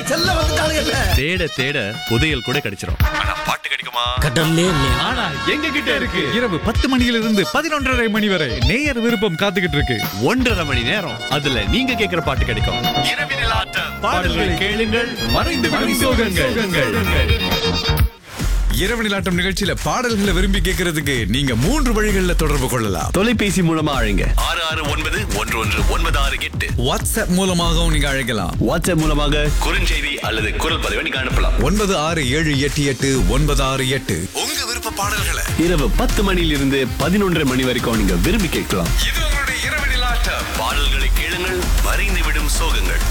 செல்ல வந்துட்டானுங்கல்ல தேட தேட புதையல் கூட கிடைச்சிரும் ஆனா பாட்டு கிடைக்குமா கடல்லே இல்லையா ஆனா எங்க கிட்ட இருக்கு இரவு பத்து மணியிலிருந்து பதினொன்றரை மணி வரை நேயர் விருப்பம் காத்துக்கிட்டு இருக்கு ஒன்றரை மணி நேரம் அதுல நீங்க கேக்குற பாட்டு கிடைக்கும் இரவினில் ஆட்டம் பாடல்களை கேளுங்கள் மறைந்து விடும் சோகங்கள் இரவு நிலாட்டம் நிகழ்ச்சியில பாடல்களை விரும்பி கேட்கறதுக்கு நீங்க மூன்று வழிகளில் தொடர்பு கொள்ளலாம் தொலைபேசி மூலமா அழைங்க ஆறு ஆறு ஒன்பது ஒன்று ஒன்று ஒன்பது ஆறு எட்டு வாட்ஸ்அப் மூலமாகவும் நீங்க அழைக்கலாம் வாட்ஸ்அப் மூலமாக குறுஞ்செய்தி அல்லது குரல் பதிவை நீங்க அனுப்பலாம் ஒன்பது ஆறு ஏழு எட்டு எட்டு ஒன்பது ஆறு எட்டு உங்க விருப்ப பாடல்களை இரவு பத்து மணியிலிருந்து பதினொன்றரை மணி வரைக்கும் நீங்க விரும்பி கேட்கலாம் இது உங்களுடைய இரவு நிலாட்டம் பாடல்களை கேளுங்கள் மறைந்து விடும் சோகங்கள்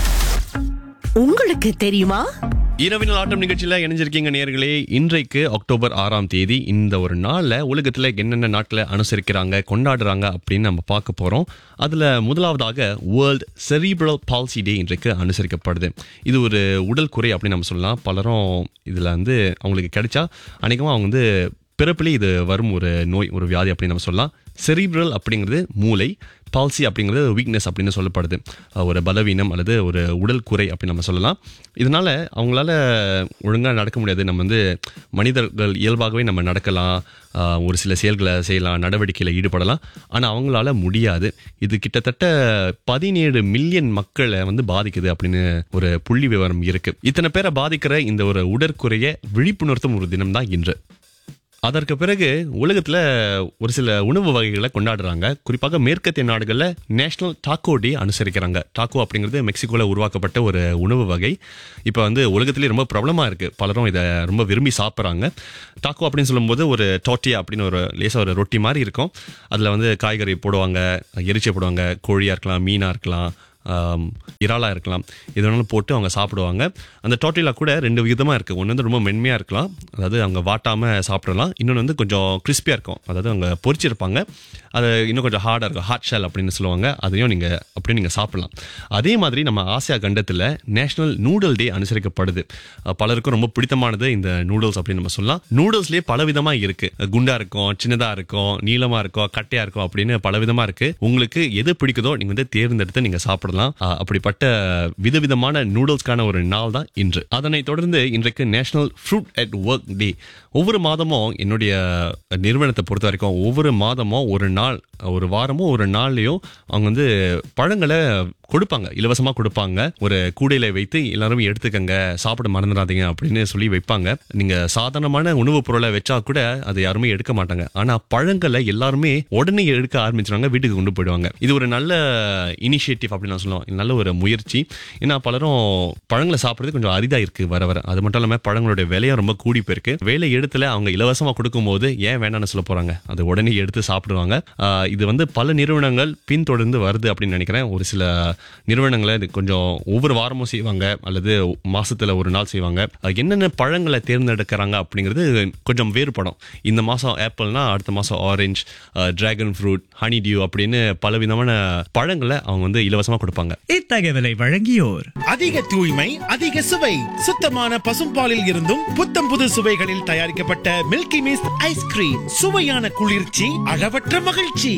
உங்களுக்கு தெரியுமா இரவினல் ஆட்டம் நிகழ்ச்சியில இணைஞ்சிருக்கீங்க நேர்களே இன்றைக்கு அக்டோபர் ஆறாம் தேதி இந்த ஒரு நாள்ல உலகத்துல என்னென்ன நாட்டில் அனுசரிக்கிறாங்க கொண்டாடுறாங்க அப்படின்னு நம்ம பார்க்க போறோம் அதுல முதலாவதாக வேர்ல்ட் செரிப்ரல் பால்சி டே இன்றைக்கு அனுசரிக்கப்படுது இது ஒரு உடல் குறை அப்படின்னு நம்ம சொல்லலாம் பலரும் இதுல வந்து அவங்களுக்கு கிடைச்சா அநேகமாக அவங்க வந்து பிறப்பிலே இது வரும் ஒரு நோய் ஒரு வியாதி அப்படின்னு நம்ம சொல்லலாம் செரிப்ரல் அப்படிங்கிறது மூளை பால்சி அப்படிங்கிறது வீக்னஸ் அப்படின்னு சொல்லப்படுது அஹ் ஒரு பலவீனம் அல்லது ஒரு உடல் குறை அப்படின்னு நம்ம சொல்லலாம் இதனால அவங்களால ஒழுங்காக நடக்க முடியாது நம்ம வந்து மனிதர்கள் இயல்பாகவே நம்ம நடக்கலாம் அஹ் ஒரு சில செயல்களை செய்யலாம் நடவடிக்கையில் ஈடுபடலாம் ஆனால் அவங்களால முடியாது இது கிட்டத்தட்ட பதினேழு மில்லியன் மக்களை வந்து பாதிக்குது அப்படின்னு ஒரு புள்ளி விவரம் இருக்கு இத்தனை பேரை பாதிக்கிற இந்த ஒரு உடற்குறைய விழிப்புணர்த்தும் ஒரு தினம் தான் இன்று அதற்கு பிறகு உலகத்துல ஒரு சில உணவு வகைகளை கொண்டாடுறாங்க குறிப்பாக மேற்கத்திய நாடுகளில் நேஷனல் டாக்கோ டே அனுசரிக்கிறாங்க டாக்கோ அப்படிங்கிறது மெக்சிகோவில் உருவாக்கப்பட்ட ஒரு உணவு வகை இப்போ வந்து உலகத்திலேயே ரொம்ப பிரபலமாக இருக்கு பலரும் இதை ரொம்ப விரும்பி சாப்பிட்றாங்க டாக்கோ அப்படின்னு சொல்லும்போது ஒரு டோட்டியா அப்படின்னு ஒரு லேசாக ஒரு ரொட்டி மாதிரி இருக்கும் அதில் வந்து காய்கறி போடுவாங்க எரிச்சை போடுவாங்க கோழியாக இருக்கலாம் மீனாக இருக்கலாம் ஆம், இறாலா இருக்கலாம் இது வேணாலும் போட்டு அவங்க சாப்பிடுவாங்க அந்த டோட்டிலா கூட ரெண்டு விதமாக இருக்குது ஒன்று வந்து ரொம்ப மென்மையாக இருக்கலாம் அதாவது அவங்க வாட்டாமல் சாப்பிடலாம் இன்னொன்று வந்து கொஞ்சம் கிறிஸ்பியாக இருக்கும் அதாவது அவங்க பொரிச்சிருப்பாங்க அது இன்னும் கொஞ்சம் ஹார்டாக இருக்கும் ஹாட் ஷெல் அப்படின்னு சொல்லுவாங்க அதையும் நீங்கள் அப்படியே நீங்கள் சாப்பிடலாம் அதே மாதிரி நம்ம ஆசியா கண்டத்தில் நேஷனல் நூடல் டே அனுசரிக்கப்படுது அஹ் பலருக்கும் ரொம்ப பிடித்தமானது இந்த நூடுல்ஸ் அப்படின்னு நம்ம சொல்லலாம் நூடுல்ஸ்லேயே பல விதமாக இருக்குது குண்டா இருக்கும் சின்னதாக இருக்கும் நீளமாக இருக்கும் கட்டையாக இருக்கும் அப்படின்னு பல விதமாக இருக்குது உங்களுக்கு எது பிடிக்குதோ நீங்கள் வந்து தேர்ந்தெடுத்து நீங்கள் சாப்பிடலாம் அஹ் அப்படிப்பட்ட விதவிதமான நூடுல்ஸ்க்கான ஒரு நாள் தான் இன்று அதனைத் தொடர்ந்து இன்றைக்கு national fruit at work day ஒவ்வொரு மாதமும் என்னுடைய நிறுவனத்தை பொறுத்த வரைக்கும் ஒவ்வொரு மாதமும் ஒரு நாள் ஒரு வாரமும் ஒரு நாள்லயும் அவங்க வந்து பழங்களை கொடுப்பாங்க இலவசமா கொடுப்பாங்க ஒரு கூடையில வைத்து எல்லாரும் எடுத்துக்கங்க சாப்பிட மறந்துடாதீங்க அப்படின்னு சொல்லி வைப்பாங்க நீங்க சாதாரணமான உணவுப் பொருளை வச்சா கூட அதை யாருமே எடுக்க மாட்டாங்க ஆனா பழங்களை எல்லாருமே உடனே எடுக்க ஆரம்பிச்சிருவாங்க வீட்டுக்கு கொண்டு போயிடுவாங்க இது ஒரு நல்ல இனிஷியேட்டிவ் அப்படின்னு நான் சொல்லுவோம் நல்ல ஒரு முயற்சி ஏன்னா பலரும் பழங்களை சாப்பிடுறது கொஞ்சம் அரிதா இருக்கு வர வர அது மட்டும் இல்லாம பழங்களுடைய விலையும் ரொம்ப கூடி போயிருக்கு வேலை இடத்துல அவங்க இலவசமா கொடுக்கும்போது ஏன் வேணாம்னு சொல்ல போறாங்க அது உடனே எடுத்து சாப்பிடுவாங்க ஆஹ் இது வந்து பல நிறுவனங்கள் பின்தொடர்ந்து வருது அப்படின்னு நினைக்கிறேன் ஒரு சில நிறுவனங்களை இது கொஞ்சம் ஒவ்வொரு வாரமும் செய்வாங்க அல்லது மாசத்துல ஒரு நாள் செய்வாங்க அஹ் என்னென்ன பழங்களை தேர்ந்தெடுக்கிறாங்க அப்படிங்கிறது கொஞ்சம் வேறுபடும் இந்த மாசம் ஆப்பிள்னா அடுத்த மாசம் orange dragon fruit honeydew அப்படின்னு பல விதமான பழங்களை அவங்க வந்து இலவசமா கொடுப்பாங்க இத்தகவலை வழங்கியோர் அதிக தூய்மை அதிக சுவை சுத்தமான பசும்பாலில் இருந்தும் புத்தம் புது சுவைகளில் தயாரிக்கப்பட்ட மில்கி மிஸ்ட் ஐஸ்கிரீம் சுவையான குளிர்ச்சி அளவற்ற மகிழ்ச்சி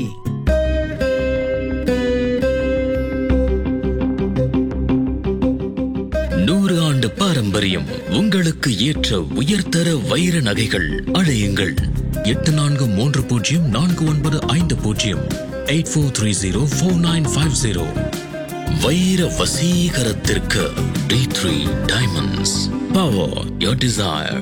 நூறு ஆண்டு பாரம்பரியம் உங்களுக்கு ஏற்ற உயர்தர வைர நகைகள் அழையுங்கள் எட்டு நான்கு மூன்று பூஜ்ஜியம் நான்கு ஒன்பது ஐந்து பூஜ்ஜியம் eight four three zero four nine five zero வைர வசீகரத்திற்கு T three diamonds power your desire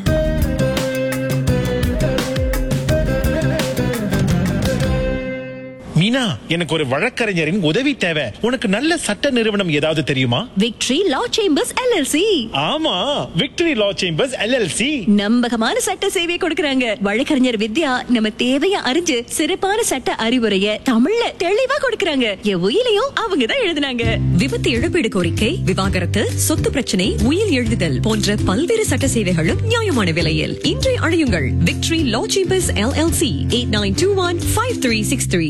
Meena எனக்கு ஒரு வழக்கறிஞரின் உதவி தேவை உனக்கு நல்ல சட்ட நிறுவனம் ஏதாவது தெரியுமா விக்டரி லா சேம்பர்ஸ் எல்எல்சி ஆமா விக்டரி லா சேம்பர்ஸ் எல்எல்சி நம்பகமான சட்ட சேவை கொடுக்கறாங்க வழக்கறிஞர் வித்யா நம்ம தேவைய அறிஞ்சு சிறப்பான சட்ட அறிவுரைய தமிழ்ல தெளிவா கொடுக்கறாங்க என் உயிலையும் அவங்க தான் எழுதுனாங்க விபத்து இழப்பீடு கோரிக்கை விவாகரத்து சொத்து பிரச்சனை உயில் எழுதுதல் போன்ற பல்வேறு சட்ட சேவைகளும் நியாயமான விலையில் இன்றை அழையுங்கள் Victory Law Chambers LLC eight nine two one five three six three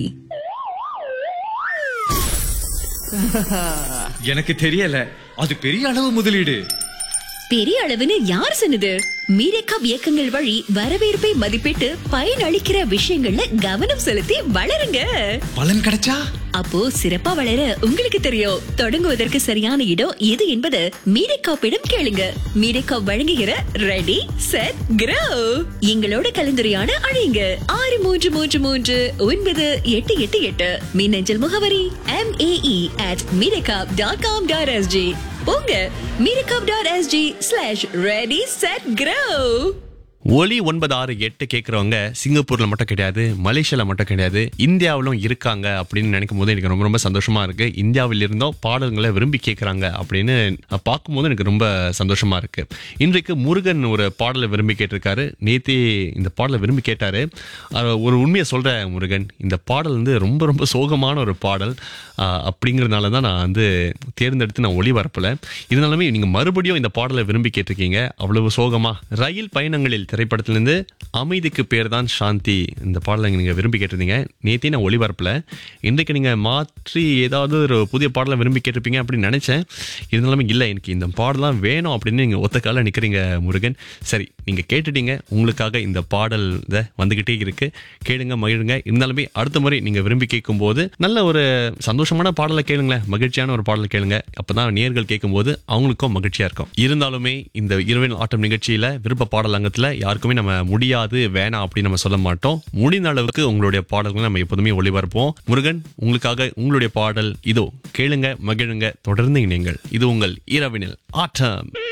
எனக்கு தெரியல அது பெரிய அளவு முதலீடு பெரிய அளவுன்னு யார் சொன்னது மீரேக்கா இயக்கங்கள் வழி வரவேற்பை மதிப்பிட்டு பயனளிக்கிற விஷயங்கள்ல கவனம் செலுத்தி வளருங்க பலன் கிடைச்சா அப்போ சிறப்பா வளர உங்களுக்கு தெரியும் தொடங்குவதற்கு சரியான இடம் எது என்பது மீடிகாப்பிடம் கேளுங்க மீடிகாப் வழங்குகிற ரெடி செட் கிரோ எங்களோட கலந்துரையாட அழையுங்க ஆறு மூன்று மூன்று மூன்று ஒன்பது எட்டு எட்டு எட்டு மின்னஞ்சல் முகவரி M AE at Medicap dot com dot SG போங்க Medicap dot SG slash ready set grow ஒலி ஒன்பது ஆறு எட்டு கேட்குறவங்க சிங்கப்பூர்ல மட்டும் கிடையாது மலேசியால மட்டும் கிடையாது இந்தியாவிலும் இருக்காங்க அப்படின்னு நினைக்கும் போது எனக்கு ரொம்ப ரொம்ப சந்தோஷமா இருக்கு இந்தியாவில் இருந்தும் பாடல்களை விரும்பி கேட்குறாங்க அப்படின்னு நான் பார்க்கும்போது எனக்கு ரொம்ப சந்தோஷமா இருக்கு இன்றைக்கு முருகன் ஒரு பாடலை விரும்பி கேட்டிருக்காரு நேத்தி இந்த பாடலை விரும்பி கேட்டாரு அஹ் ஒரு உண்மையை சொல்றேன் முருகன் இந்த பாடல் வந்து ரொம்ப ரொம்ப சோகமான ஒரு பாடல் அஹ் அப்படிங்கறதுனால தான் நான் வந்து தேர்ந்தெடுத்து நான் ஒளிபரப்பல இருந்தாலுமே நீங்க மறுபடியும் இந்த பாடலை விரும்பி கேட்டிருக்கீங்க அவ்வளவு சோகமா ரயில் பயணங்களில் திரைப்படத்திலிருந்து அமைதிக்கு பேர் தான் சாந்தி இந்த பாடலை நீங்க விரும்பி கேட்டிருந்தீங்க நேத்தே நான் ஒளிபரப்பல இன்றைக்கு நீங்க மாற்றி ஏதாவது ஒரு புதிய பாடலை விரும்பி கேட்டிருப்பீங்க அப்படின்னு நினைச்சேன் இருந்தாலுமே இல்லை எனக்கு இந்த பாடலாம் வேணும் அப்படின்னு நீங்க ஒத்த கால நிக்கிறீங்க முருகன் சரி நீங்க கேட்டுட்டீங்க உங்களுக்காக இந்த பாடல் இத வந்துகிட்டே இருக்கு கேளுங்க மகிழுங்க இருந்தாலுமே அடுத்த முறை நீங்க விரும்பி கேட்கும்போது நல்ல ஒரு சந்தோஷமான பாடலை கேளுங்களேன் மகிழ்ச்சியான ஒரு பாடலை கேளுங்க அப்பதான் நேர்கள் கேட்கும்போது அவங்களுக்கும் மகிழ்ச்சியா இருக்கும் இருந்தாலுமே இந்த இரவின் ஆட்டம் நிகழ்ச்சியில விருப்ப பாடல் அங்கத்துல யாருக்குமே நம்ம முடியாது வேணாம் அப்படின்னு நம்ம சொல்ல மாட்டோம் முடிந்த அளவுக்கு உங்களுடைய பாடல்களை நம்ம எப்போதுமே ஒளிபரப்போம் முருகன் உங்களுக்காக உங்களுடைய பாடல் இதோ கேளுங்க மகிழுங்க தொடர்ந்து நீங்கள் இது உங்கள் இரவினில் ஆட்டம்